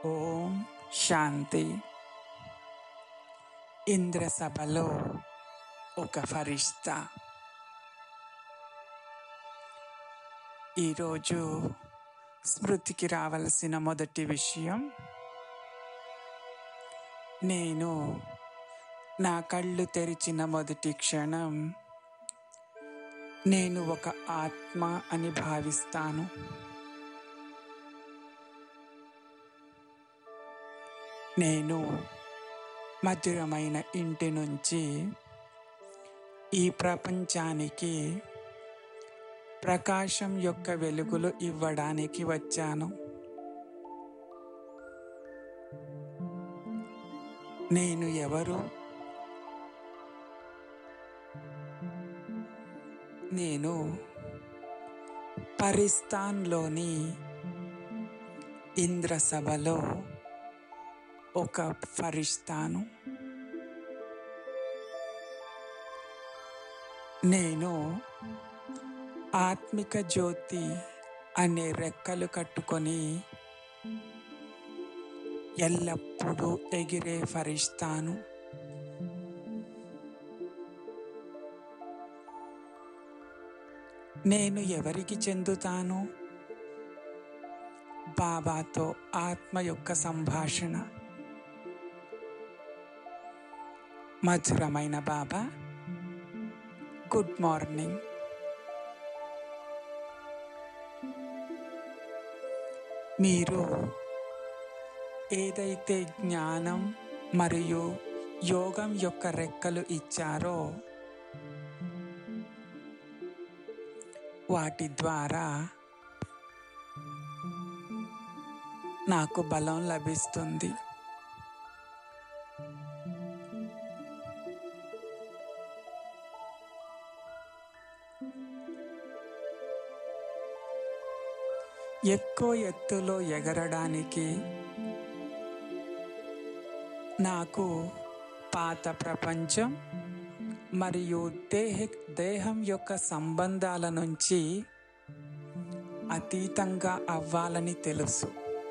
ఓం శాంతి ఇంద్రసభలో ఒక ఫరిష్తా ఈరోజు స్మృతికి రావలసిన మొదటి విషయం నేను నా కళ్ళు తెరిచిన మొదటి క్షణం నేను ఒక ఆత్మ అని భావిస్తాను నేను మధురమైన ఇంటి నుంచి ఈ ప్రపంచానికి ప్రకాశం యొక్క వెలుగులు ఇవ్వడానికి వచ్చాను నేను ఎవరు నేను పరిస్థాన్లోని ఇంద్రసభలో ఒక ఫరిస్తాను నేను ఆత్మిక జ్యోతి అనే రెక్కలు కట్టుకొని ఎల్లప్పుడూ ఎగిరే ఫరిస్తాను నేను ఎవరికి చెందుతాను బాబాతో ఆత్మ యొక్క సంభాషణ మధురమైన బాబా గుడ్ మార్నింగ్ మీరు ఏదైతే జ్ఞానం మరియు యోగం యొక్క రెక్కలు ఇచ్చారో వాటి ద్వారా నాకు బలం లభిస్తుంది ఎక్కువ ఎత్తులో ఎగరడానికి నాకు పాత ప్రపంచం మరియు దేహ దేహం యొక్క సంబంధాల నుంచి అతీతంగా అవ్వాలని తెలుసు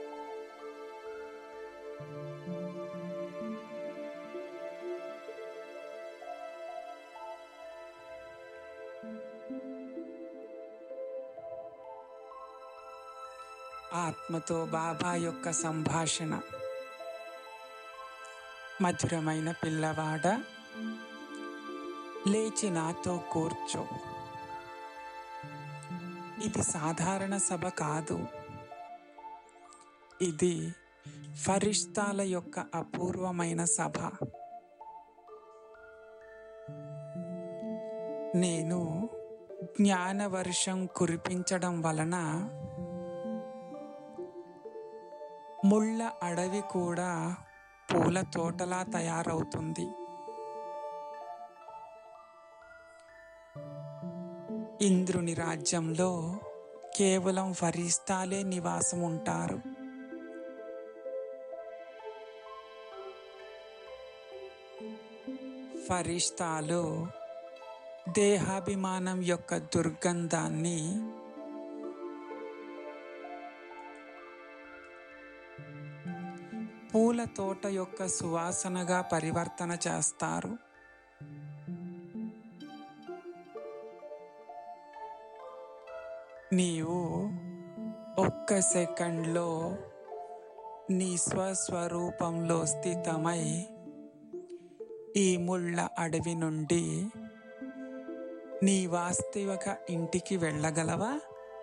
ఆత్మతో బాబా యొక్క సంభాషణ మధురమైన పిల్లవాడ లేచి నాతో కూర్చో ఇది సాధారణ సభ కాదు ఇది ఫరిష్తాల యొక్క అపూర్వమైన సభ నేను జ్ఞానవర్షం కురిపించడం వలన ముళ్ళ అడవి కూడా పూల తోటలా తయారవుతుంది ఇంద్రుని రాజ్యంలో కేవలం ఫరిస్తాలే నివాసం ఉంటారు ఫరిస్తాలు దేహాభిమానం యొక్క దుర్గంధాన్ని పూల తోట యొక్క సువాసనగా పరివర్తన చేస్తారు నీవు ఒక్క సెకండ్లో నీ స్వస్వరూపంలో స్థితమై ఈ ముళ్ళ అడవి నుండి నీ వాస్తవిక ఇంటికి వెళ్ళగలవా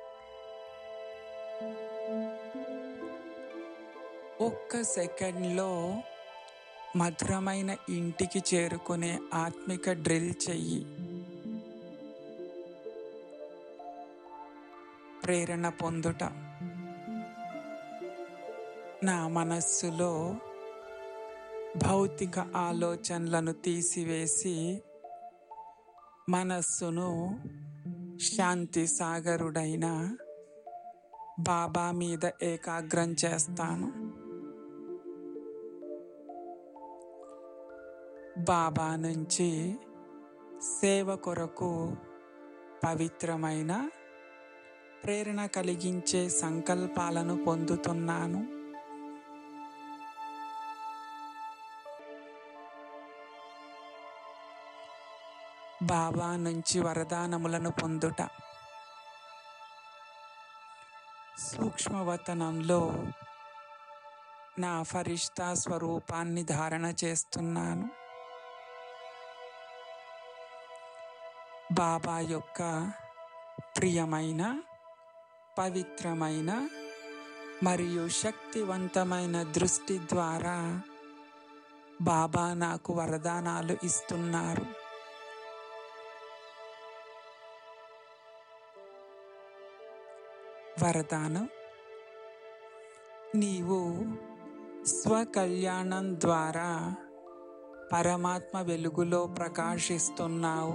ఒక్క సెకండ్లో మధురమైన ఇంటికి చేరుకునే ఆత్మిక డ్రిల్ చెయ్యి ప్రేరణ పొందుట నా మనస్సులో భౌతిక ఆలోచనలను తీసివేసి మనస్సును శాంతి సాగరుడైన బాబా మీద ఏకాగ్రం చేస్తాను బాబా నుంచి సేవ కొరకు పవిత్రమైన ప్రేరణ కలిగించే సంకల్పాలను పొందుతున్నాను బాబా నుంచి వరదానములను పొందుట సూక్ష్మవతనంలో నా ఫరిష్తా స్వరూపాన్ని ధారణ చేస్తున్నాను బాబా యొక్క ప్రియమైన పవిత్రమైన మరియు శక్తివంతమైన దృష్టి ద్వారా బాబా నాకు వరదానాలు ఇస్తున్నారు వరదానం నీవు స్వకల్యాణం ద్వారా పరమాత్మ వెలుగులో ప్రకాశిస్తున్నావు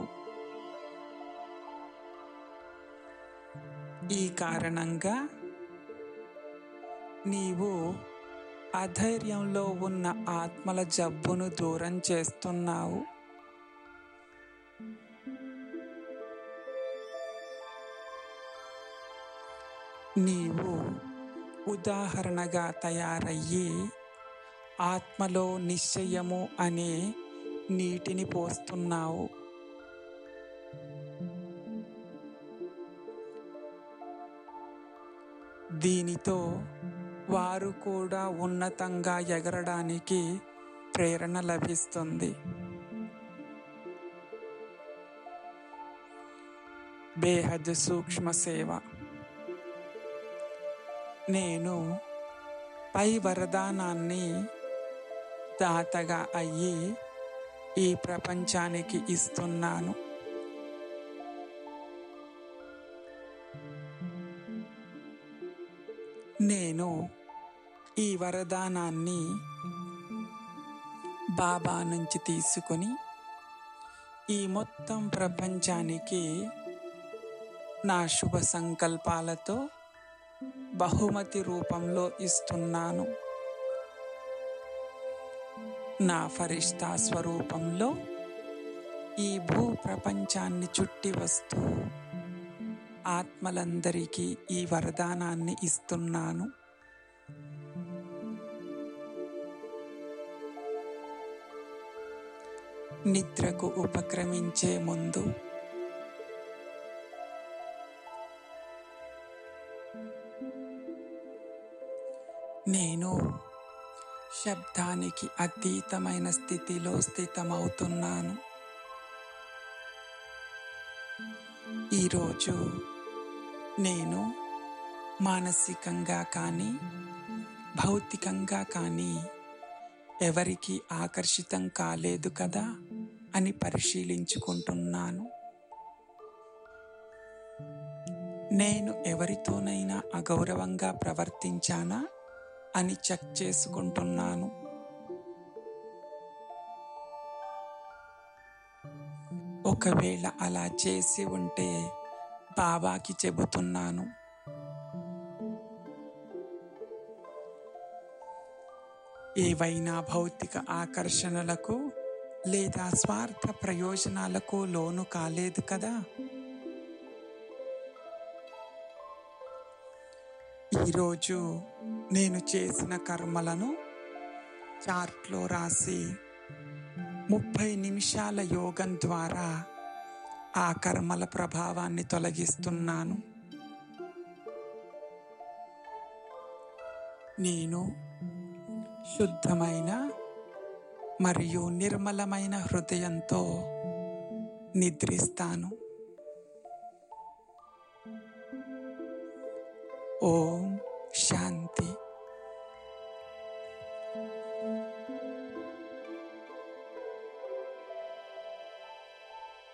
ఈ కారణంగా నీవు అధైర్యంలో ఉన్న ఆత్మల జబ్బును దూరం చేస్తున్నావు నీవు ఉదాహరణగా తయారయ్యి ఆత్మలో నిశ్చయము అనే నీటిని పోస్తున్నావు దీనితో వారు కూడా ఉన్నతంగా ఎగరడానికి ప్రేరణ లభిస్తుంది బేహద్ సూక్ష్మ సేవ నేను పై వరదానాన్ని దాతగా అయ్యి ఈ ప్రపంచానికి ఇస్తున్నాను నేను ఈ వరదానాన్ని బాబా నుంచి తీసుకొని ఈ మొత్తం ప్రపంచానికి నా శుభ సంకల్పాలతో బహుమతి రూపంలో ఇస్తున్నాను నా ఫరిష్తా స్వరూపంలో ఈ భూ ప్రపంచాన్ని చుట్టి వస్తూ ఆత్మలందరికీ ఈ వరదానాన్ని ఇస్తున్నాను నిద్రకు ఉపక్రమించే ముందు నేను శబ్దానికి అతీతమైన స్థితిలో స్థితమవుతున్నాను ఈరోజు నేను మానసికంగా కానీ భౌతికంగా కానీ ఎవరికి ఆకర్షితం కాలేదు కదా అని పరిశీలించుకుంటున్నాను నేను ఎవరితోనైనా అగౌరవంగా ప్రవర్తించానా అని చెక్ చేసుకుంటున్నాను ఒకవేళ అలా చేసి ఉంటే బాబాకి చెబుతున్నాను ఏవైనా భౌతిక ఆకర్షణలకు లేదా స్వార్థ ప్రయోజనాలకు లోను కాలేదు కదా ఈరోజు నేను చేసిన కర్మలను చార్ట్లో రాసి ముప్పై నిమిషాల యోగం ద్వారా ఆ కర్మల ప్రభావాన్ని తొలగిస్తున్నాను నేను శుద్ధమైన మరియు నిర్మలమైన హృదయంతో నిద్రిస్తాను ఓం శాంతి